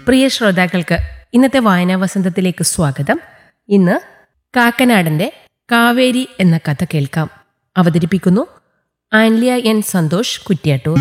പ്രിയ ശ്രോതാക്കൾക്ക് ഇന്നത്തെ വായനാ വസന്തത്തിലേക്ക് സ്വാഗതം ഇന്ന് കാക്കനാടന്റെ കാവേരി എന്ന കഥ കേൾക്കാം അവതരിപ്പിക്കുന്നു ആൻലിയ എൻ സന്തോഷ് കുറ്റ്യാട്ടൂർ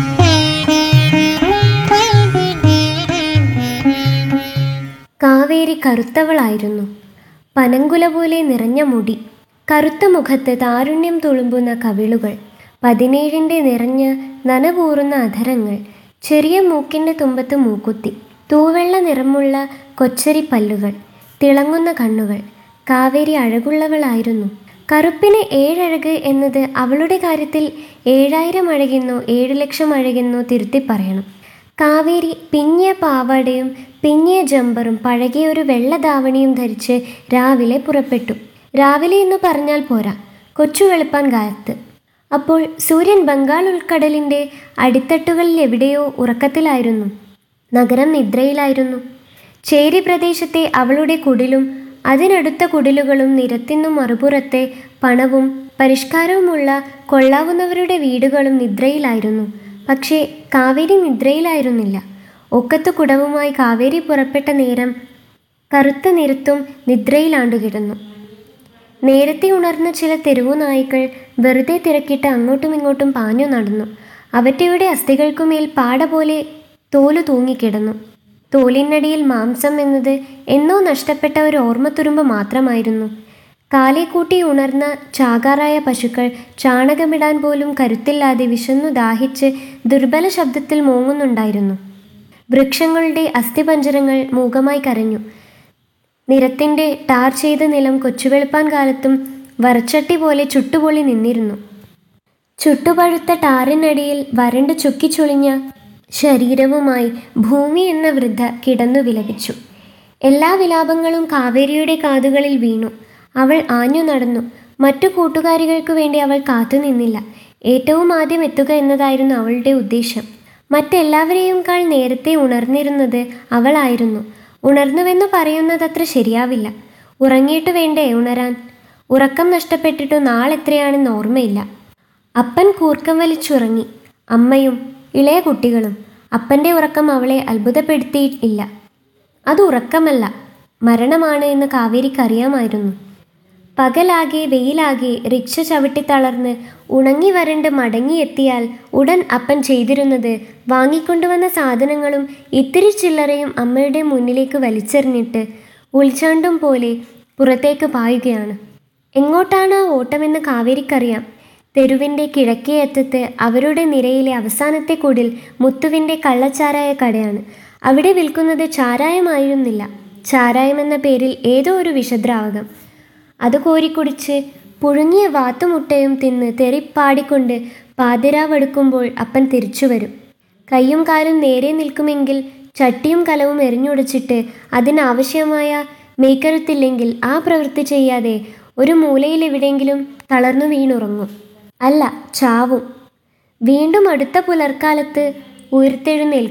കാവേരി കറുത്തവളായിരുന്നു പനങ്കുല പോലെ നിറഞ്ഞ മുടി കറുത്ത മുഖത്ത് താരുണ്യം തുളുമ്പുന്ന കവിളുകൾ പതിനേഴിൻ്റെ നിറഞ്ഞ നനകൂറുന്ന അധരങ്ങൾ ചെറിയ മൂക്കിൻ്റെ തുമ്പത്ത് മൂക്കുത്തി തൂവെള്ള നിറമുള്ള കൊച്ചരി പല്ലുകൾ തിളങ്ങുന്ന കണ്ണുകൾ കാവേരി അഴകുള്ളവളായിരുന്നു കറുപ്പിന് ഏഴഴക് എന്നത് അവളുടെ കാര്യത്തിൽ ഏഴായിരം അഴകെന്നോ ഏഴു ലക്ഷം അഴകെന്നോ തിരുത്തി പറയണം കാവേരി പിഞ്ഞിയ പാവാടയും പിഞ്ഞിയ ജമ്പറും പഴകിയ ഒരു വെള്ള ധാവണിയും ധരിച്ച് രാവിലെ പുറപ്പെട്ടു രാവിലെ എന്ന് പറഞ്ഞാൽ പോരാ കൊച്ചു വെളുപ്പാൻ കാലത്ത് അപ്പോൾ സൂര്യൻ ബംഗാൾ ഉൾക്കടലിൻ്റെ അടിത്തട്ടുകളിൽ എവിടെയോ ഉറക്കത്തിലായിരുന്നു നഗരം നിദ്രയിലായിരുന്നു ചേരി പ്രദേശത്തെ അവളുടെ കുടിലും അതിനടുത്ത കുടിലുകളും നിരത്തിനും മറുപുറത്തെ പണവും പരിഷ്കാരവുമുള്ള കൊള്ളാവുന്നവരുടെ വീടുകളും നിദ്രയിലായിരുന്നു പക്ഷേ കാവേരി നിദ്രയിലായിരുന്നില്ല ഒക്കത്തു കുടവുമായി കാവേരി പുറപ്പെട്ട നേരം കറുത്ത നിരത്തും നിദ്രയിലാണ്ടുകിടന്നു നേരത്തെ ഉണർന്ന ചില തെരുവു നായ്ക്കൾ വെറുതെ തിരക്കിട്ട് അങ്ങോട്ടും ഇങ്ങോട്ടും പാഞ്ഞു നടന്നു അവറ്റയുടെ അസ്ഥികൾക്കുമേൽ പാട പോലെ തോലു തൂങ്ങിക്കിടന്നു തോലിനടിയിൽ മാംസം എന്നത് എന്നോ നഷ്ടപ്പെട്ട ഒരു ഓർമ്മത്തുരുമ്പ് മാത്രമായിരുന്നു കാലെ കൂട്ടി ഉണർന്ന ചാകാറായ പശുക്കൾ ചാണകമിടാൻ പോലും കരുത്തില്ലാതെ വിശന്നു ദാഹിച്ച് ദുർബല ശബ്ദത്തിൽ മോങ്ങുന്നുണ്ടായിരുന്നു വൃക്ഷങ്ങളുടെ അസ്ഥിപഞ്ജരങ്ങൾ മൂകമായി കരഞ്ഞു നിരത്തിൻ്റെ ടാർ ചെയ്ത നിലം കൊച്ചുവെളുപ്പാൻ കാലത്തും വരച്ചട്ടി പോലെ ചുട്ടുപൊളി നിന്നിരുന്നു ചുട്ടുപഴുത്ത ടാറിനടിയിൽ വരണ്ട് ചുക്കിച്ചുളിഞ്ഞ ശരീരവുമായി ഭൂമി എന്ന വൃദ്ധ കിടന്നു വിലപിച്ചു എല്ലാ വിലാപങ്ങളും കാവേരിയുടെ കാതുകളിൽ വീണു അവൾ ആഞ്ഞു നടന്നു മറ്റു കൂട്ടുകാരികൾക്കു വേണ്ടി അവൾ കാത്തുനിന്നില്ല ഏറ്റവും ആദ്യം എത്തുക എന്നതായിരുന്നു അവളുടെ ഉദ്ദേശം മറ്റെല്ലാവരെയും കാൾ നേരത്തെ ഉണർന്നിരുന്നത് അവളായിരുന്നു ഉണർന്നുവെന്ന് പറയുന്നതത്ര ശരിയാവില്ല ഉറങ്ങിയിട്ട് വേണ്ടേ ഉണരാൻ ഉറക്കം നഷ്ടപ്പെട്ടിട്ടു നാളെത്രയാണെന്ന് ഓർമ്മയില്ല അപ്പൻ കൂർക്കം വലിച്ചുറങ്ങി അമ്മയും ഇളയ കുട്ടികളും അപ്പൻ്റെ ഉറക്കം അവളെ അത്ഭുതപ്പെടുത്തിയില്ല അത് ഉറക്കമല്ല മരണമാണ് എന്ന് കാവേരിക്ക് അറിയാമായിരുന്നു പകലാകെ വെയിലാകെ റിക്ഷ ചവിട്ടി തളർന്ന് ഉണങ്ങി വരണ്ട് മടങ്ങിയെത്തിയാൽ ഉടൻ അപ്പൻ ചെയ്തിരുന്നത് വാങ്ങിക്കൊണ്ടുവന്ന സാധനങ്ങളും ഇത്തിരി ചില്ലറയും അമ്മയുടെ മുന്നിലേക്ക് വലിച്ചെറിഞ്ഞിട്ട് ഉൾച്ചാണ്ടും പോലെ പുറത്തേക്ക് പായുകയാണ് എങ്ങോട്ടാണ് ആ ഓട്ടമെന്ന് കാവേരിക്കറിയാം തെരുവിൻ്റെ കിഴക്കേ അറ്റത്ത് അവരുടെ നിരയിലെ അവസാനത്തെ കുടിൽ മുത്തുവിൻ്റെ കള്ളച്ചാരായ കടയാണ് അവിടെ വിൽക്കുന്നത് ചാരായമായിരുന്നില്ല ചാരായം എന്ന പേരിൽ ഏതോ ഒരു വിഷദ്രാവകം അത് കോരിക്കുടിച്ച് പുഴുങ്ങിയ വാത്തുമുട്ടയും തിന്ന് തെറിപ്പാടിക്കൊണ്ട് പാതിരാവെടുക്കുമ്പോൾ അപ്പൻ തിരിച്ചു വരും കൈയും കാലും നേരെ നിൽക്കുമെങ്കിൽ ചട്ടിയും കലവും എറിഞ്ഞുടച്ചിട്ട് അതിനാവശ്യമായ മേക്കരുത്തില്ലെങ്കിൽ ആ പ്രവൃത്തി ചെയ്യാതെ ഒരു മൂലയിൽ എവിടെയെങ്കിലും തളർന്നു വീണുറങ്ങും അല്ല ചാവും വീണ്ടും അടുത്ത പുലർക്കാലത്ത് ഉയർത്തെഴുന്നേൽക്കും